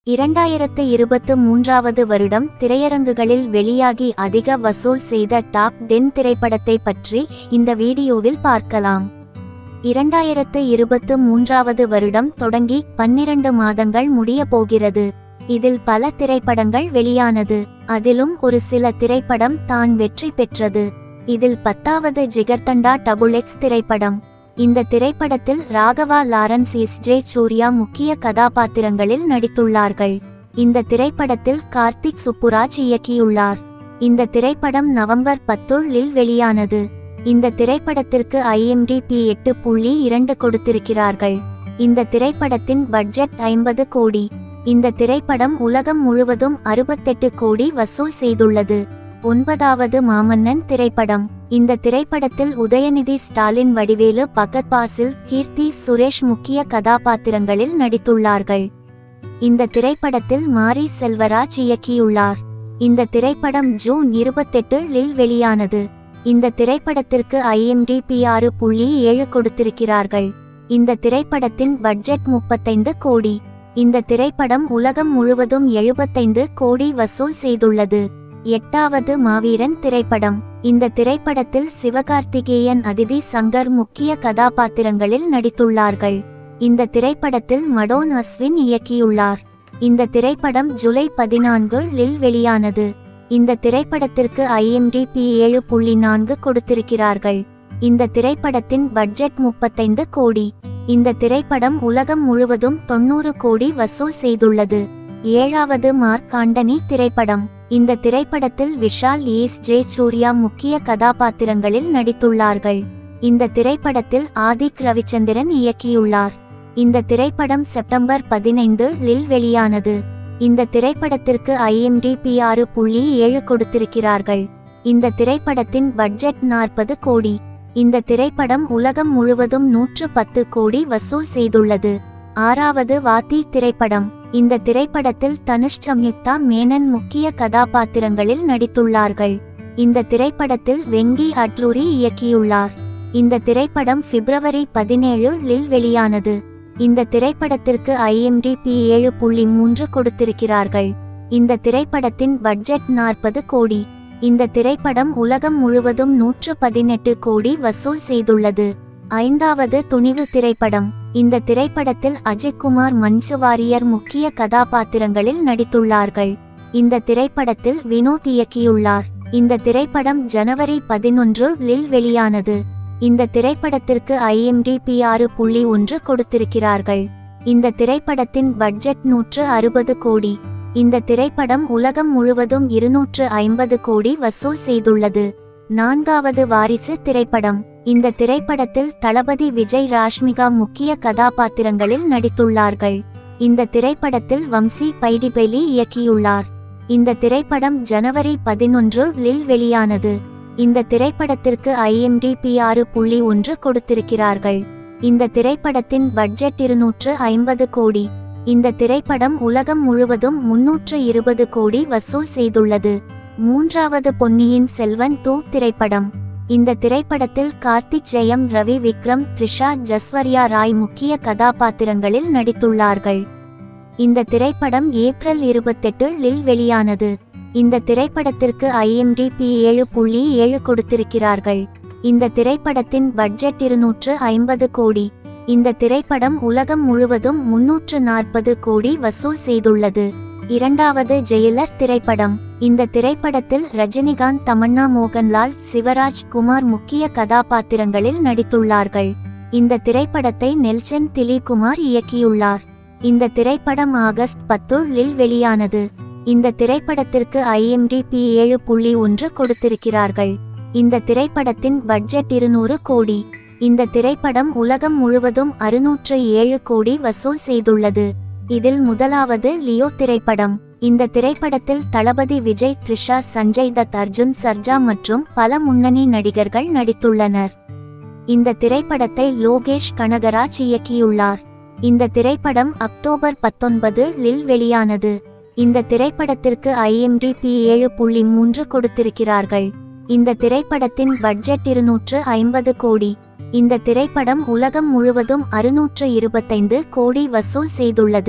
இரண்டாயிரத்து இருபத்து மூன்றாவது வருடம் திரையரங்குகளில் வெளியாகி அதிக வசூல் செய்த டாப் டென் திரைப்படத்தை பற்றி இந்த வீடியோவில் பார்க்கலாம் இரண்டாயிரத்து இருபத்து மூன்றாவது வருடம் தொடங்கி பன்னிரண்டு மாதங்கள் முடிய போகிறது இதில் பல திரைப்படங்கள் வெளியானது அதிலும் ஒரு சில திரைப்படம் தான் வெற்றி பெற்றது இதில் பத்தாவது ஜிகர்தண்டா டபுள் எக்ஸ் திரைப்படம் இந்த திரைப்படத்தில் ராகவா லாரன்ஸ் எஸ் ஜே சூர்யா முக்கிய கதாபாத்திரங்களில் நடித்துள்ளார்கள் இந்த திரைப்படத்தில் கார்த்திக் சுப்புராஜ் இயக்கியுள்ளார் இந்த திரைப்படம் நவம்பர் பத்துள்ளில் வெளியானது இந்த திரைப்படத்திற்கு ஐஎம்டிபி எட்டு புள்ளி இரண்டு கொடுத்திருக்கிறார்கள் இந்த திரைப்படத்தின் பட்ஜெட் ஐம்பது கோடி இந்த திரைப்படம் உலகம் முழுவதும் அறுபத்தெட்டு கோடி வசூல் செய்துள்ளது ஒன்பதாவது மாமன்னன் திரைப்படம் இந்த திரைப்படத்தில் உதயநிதி ஸ்டாலின் வடிவேலு பகத் பாசில் கீர்த்தி சுரேஷ் முக்கிய கதாபாத்திரங்களில் நடித்துள்ளார்கள் இந்த திரைப்படத்தில் மாரி செல்வராஜ் இயக்கியுள்ளார் இந்த திரைப்படம் ஜூன் இருபத்தெட்டு இல் வெளியானது இந்த திரைப்படத்திற்கு ஐஎம்டிபி ஆறு புள்ளி ஏழு கொடுத்திருக்கிறார்கள் இந்த திரைப்படத்தின் பட்ஜெட் முப்பத்தைந்து கோடி இந்த திரைப்படம் உலகம் முழுவதும் எழுபத்தைந்து கோடி வசூல் செய்துள்ளது எட்டாவது மாவீரன் திரைப்படம் இந்த திரைப்படத்தில் சிவகார்த்திகேயன் அதிதி சங்கர் முக்கிய கதாபாத்திரங்களில் நடித்துள்ளார்கள் இந்த திரைப்படத்தில் மடோன் அஸ்வின் இயக்கியுள்ளார் இந்த திரைப்படம் ஜூலை பதினான்கு இல் வெளியானது இந்த திரைப்படத்திற்கு ஐஎம்டிபி ஏழு புள்ளி நான்கு கொடுத்திருக்கிறார்கள் இந்த திரைப்படத்தின் பட்ஜெட் முப்பத்தைந்து கோடி இந்த திரைப்படம் உலகம் முழுவதும் தொண்ணூறு கோடி வசூல் செய்துள்ளது ஏழாவது மார்க்காண்டனி திரைப்படம் இந்த திரைப்படத்தில் விஷால் ஏஸ் ஜே சூர்யா முக்கிய கதாபாத்திரங்களில் நடித்துள்ளார்கள் இந்த திரைப்படத்தில் ஆதிக் ரவிச்சந்திரன் இயக்கியுள்ளார் இந்த திரைப்படம் செப்டம்பர் பதினைந்து இல் வெளியானது இந்த திரைப்படத்திற்கு ஐஎம்டிபி ஆறு புள்ளி ஏழு கொடுத்திருக்கிறார்கள் இந்த திரைப்படத்தின் பட்ஜெட் நாற்பது கோடி இந்த திரைப்படம் உலகம் முழுவதும் நூற்று பத்து கோடி வசூல் செய்துள்ளது ஆறாவது வாத்தி திரைப்படம் இந்த திரைப்படத்தில் தனுஷ் சம்யுக்தா மேனன் முக்கிய கதாபாத்திரங்களில் நடித்துள்ளார்கள் இந்த திரைப்படத்தில் வெங்கி அட்லூரி இயக்கியுள்ளார் இந்த திரைப்படம் பிப்ரவரி பதினேழு இல் வெளியானது இந்த திரைப்படத்திற்கு ஐஎம்டிபி ஏழு புள்ளி மூன்று கொடுத்திருக்கிறார்கள் இந்த திரைப்படத்தின் பட்ஜெட் நாற்பது கோடி இந்த திரைப்படம் உலகம் முழுவதும் நூற்று பதினெட்டு கோடி வசூல் செய்துள்ளது ஐந்தாவது துணிவு திரைப்படம் இந்த திரைப்படத்தில் அஜய்குமார் மஞ்சு வாரியர் முக்கிய கதாபாத்திரங்களில் நடித்துள்ளார்கள் இந்த திரைப்படத்தில் வினோத் இயக்கியுள்ளார் இந்த திரைப்படம் ஜனவரி பதினொன்று இல் வெளியானது இந்த திரைப்படத்திற்கு ஐஎம்டிபி ஆறு புள்ளி ஒன்று கொடுத்திருக்கிறார்கள் இந்த திரைப்படத்தின் பட்ஜெட் நூற்று அறுபது கோடி இந்த திரைப்படம் உலகம் முழுவதும் இருநூற்று ஐம்பது கோடி வசூல் செய்துள்ளது நான்காவது வாரிசு திரைப்படம் இந்த திரைப்படத்தில் தளபதி விஜய் ராஷ்மிகா முக்கிய கதாபாத்திரங்களில் நடித்துள்ளார்கள் இந்த திரைப்படத்தில் வம்சி பைடிபெலி இயக்கியுள்ளார் இந்த திரைப்படம் ஜனவரி பதினொன்று இல் வெளியானது இந்த திரைப்படத்திற்கு ஐஎம்டிபி ஆறு புள்ளி ஒன்று கொடுத்திருக்கிறார்கள் இந்த திரைப்படத்தின் பட்ஜெட் இருநூற்று ஐம்பது கோடி இந்த திரைப்படம் உலகம் முழுவதும் முன்னூற்று இருபது கோடி வசூல் செய்துள்ளது மூன்றாவது பொன்னியின் செல்வன் டூ திரைப்படம் இந்த திரைப்படத்தில் கார்த்திக் ஜெயம் ரவி விக்ரம் த்ரிஷா ஜஸ்வர்யா ராய் முக்கிய கதாபாத்திரங்களில் நடித்துள்ளார்கள் இந்த திரைப்படம் ஏப்ரல் இருபத்தெட்டு இல் வெளியானது இந்த திரைப்படத்திற்கு ஐஎம்டிபி ஏழு புள்ளி ஏழு கொடுத்திருக்கிறார்கள் இந்த திரைப்படத்தின் பட்ஜெட் இருநூற்று ஐம்பது கோடி இந்த திரைப்படம் உலகம் முழுவதும் முன்னூற்று நாற்பது கோடி வசூல் செய்துள்ளது இரண்டாவது ஜெயிலர் திரைப்படம் இந்த திரைப்படத்தில் ரஜினிகாந்த் தமன்னா மோகன்லால் சிவராஜ் குமார் முக்கிய கதாபாத்திரங்களில் நடித்துள்ளார்கள் இந்த திரைப்படத்தை நெல்சன் திலீப்குமார் இயக்கியுள்ளார் இந்த திரைப்படம் ஆகஸ்ட் பத்து இல் வெளியானது இந்த திரைப்படத்திற்கு ஐஎம்டிபி ஏழு புள்ளி ஒன்று கொடுத்திருக்கிறார்கள் இந்த திரைப்படத்தின் பட்ஜெட் இருநூறு கோடி இந்த திரைப்படம் உலகம் முழுவதும் அறுநூற்று ஏழு கோடி வசூல் செய்துள்ளது இதில் முதலாவது லியோ திரைப்படம் இந்த திரைப்படத்தில் தளபதி விஜய் த்ரிஷா சஞ்சய் தத் அர்ஜுன் சர்ஜா மற்றும் பல முன்னணி நடிகர்கள் நடித்துள்ளனர் இந்த திரைப்படத்தை லோகேஷ் கனகராஜ் இயக்கியுள்ளார் இந்த திரைப்படம் அக்டோபர் பத்தொன்பது இல் வெளியானது இந்த திரைப்படத்திற்கு ஐஎம்டிபி ஏழு புள்ளி மூன்று கொடுத்திருக்கிறார்கள் இந்த திரைப்படத்தின் பட்ஜெட் இருநூற்று ஐம்பது கோடி இந்த திரைப்படம் உலகம் முழுவதும் அறுநூற்று இருபத்தைந்து கோடி வசூல் செய்துள்ளது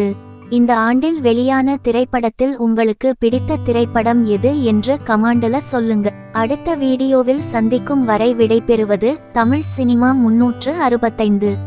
இந்த ஆண்டில் வெளியான திரைப்படத்தில் உங்களுக்கு பிடித்த திரைப்படம் எது என்று கமாண்டல சொல்லுங்க அடுத்த வீடியோவில் சந்திக்கும் வரை விடைபெறுவது தமிழ் சினிமா முன்னூற்று அறுபத்தைந்து